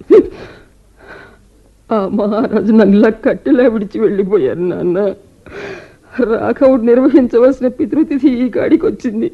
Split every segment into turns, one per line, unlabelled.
ఆ మహారాజు నన్నులా కట్టెలా విడిచి వెళ్ళిపోయారు నాన్న రాఘవుడు నిర్వహించవలసిన పితృతిథి ఈ కాడికి వచ్చింది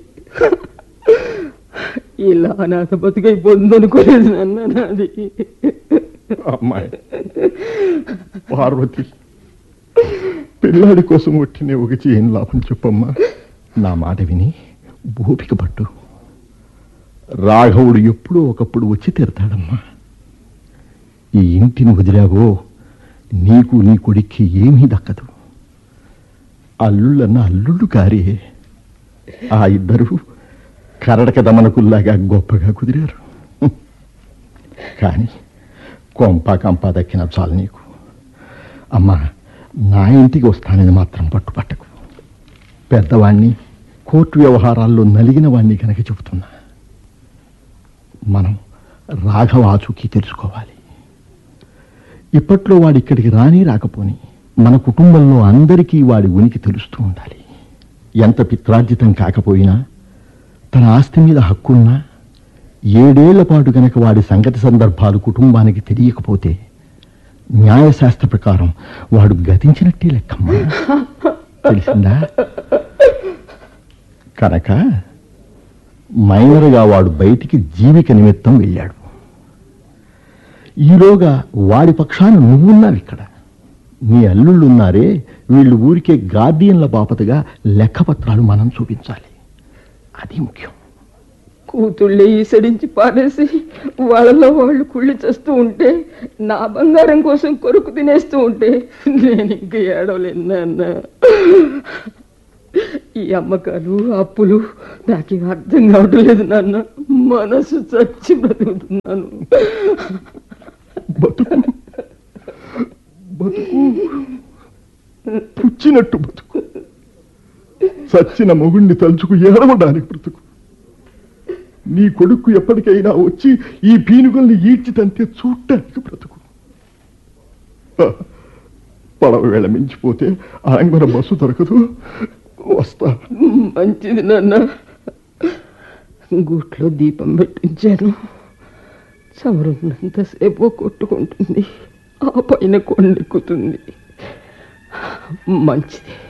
ఇలా అనాథ బతుకైపోతుంది అనుకోలేదు నాన్న నాది
అమ్మాయి పార్వతి పిల్లాడి కోసం వచ్చిన ఒకచి ఏం లాభం చెప్పమ్మా నా మాట విని ఓపిక పట్టు రాఘవుడు ఎప్పుడో ఒకప్పుడు వచ్చి తీరతాడమ్మా ఈ ఇంటిని వదిలావో నీకు నీ కొడుక్కి ఏమీ దక్కదు అల్లుళ్ళన్న అల్లుళ్ళు కారే ఆ ఇద్దరు కరడక దమనకుల్లాగా గొప్పగా కుదిరారు కానీ కొంప కంప దక్కిన చాలు నీకు అమ్మా నా ఇంటికి వస్తానని మాత్రం పట్టుపట్టకు పెద్దవాణ్ణి కోర్టు వ్యవహారాల్లో నలిగిన వాణ్ణి కనుక చెబుతున్నా మనం రాఘవ ఆచూకీ తెలుసుకోవాలి ఇప్పట్లో వాడి ఇక్కడికి రాని రాకపోని మన కుటుంబంలో అందరికీ వాడి ఉనికి తెలుస్తూ ఉండాలి ఎంత పిత్రార్జితం కాకపోయినా తన ఆస్తి మీద హక్కున్నా ఏడేళ్ల పాటు గనక వాడి సంగతి సందర్భాలు కుటుంబానికి తెలియకపోతే న్యాయశాస్త్ర ప్రకారం వాడు గతించినట్టే లెక్కమ్మా తెలిసిందా కనుక మైనర్గా వాడు బయటికి జీవిక నిమిత్తం వెళ్ళాడు ఈలోగా వాడి పక్షాన నువ్వున్నావు ఇక్కడ నీ అల్లుళ్ళున్నారే వీళ్ళు ఊరికే గార్డియన్ల బాపతగా లెక్కపత్రాలు మనం చూపించాలి అది ముఖ్యం
కూతుళ్ళే ఈసడించి పారేసి వాళ్ళలో వాళ్ళు కుళ్ళి చేస్తూ ఉంటే నా బంగారం కోసం కొరుకు తినేస్తూ ఉంటే నేను ఇంక ఏడవలేను నాన్న ఈ అమ్మకాలు అప్పులు నాకు అర్థం కావటం లేదు నాన్న మనసు చచ్చి బ్రతుకుతున్నాను
బతుకు బతుకు పుచ్చినట్టు బతుకు చచ్చిన మొగుణ్ణి తలుచుకు ఏడవడానికి బ్రతుకు నీ కొడుకు ఎప్పటికైనా వచ్చి ఈ పీనుగల్ని ఈడ్చి తంతే చూడటానికి బ్రతుకు ఆ, పడవ వేళ మించిపోతే ఆంగ్వర బస్సు దొరకదు వస్తా
మంచిది నాన్న గూట్లో దీపం పెట్టించాను చవరున్నంతసేపు కొట్టుకుంటుంది ఆ పైన కొండెక్కుతుంది మంచిది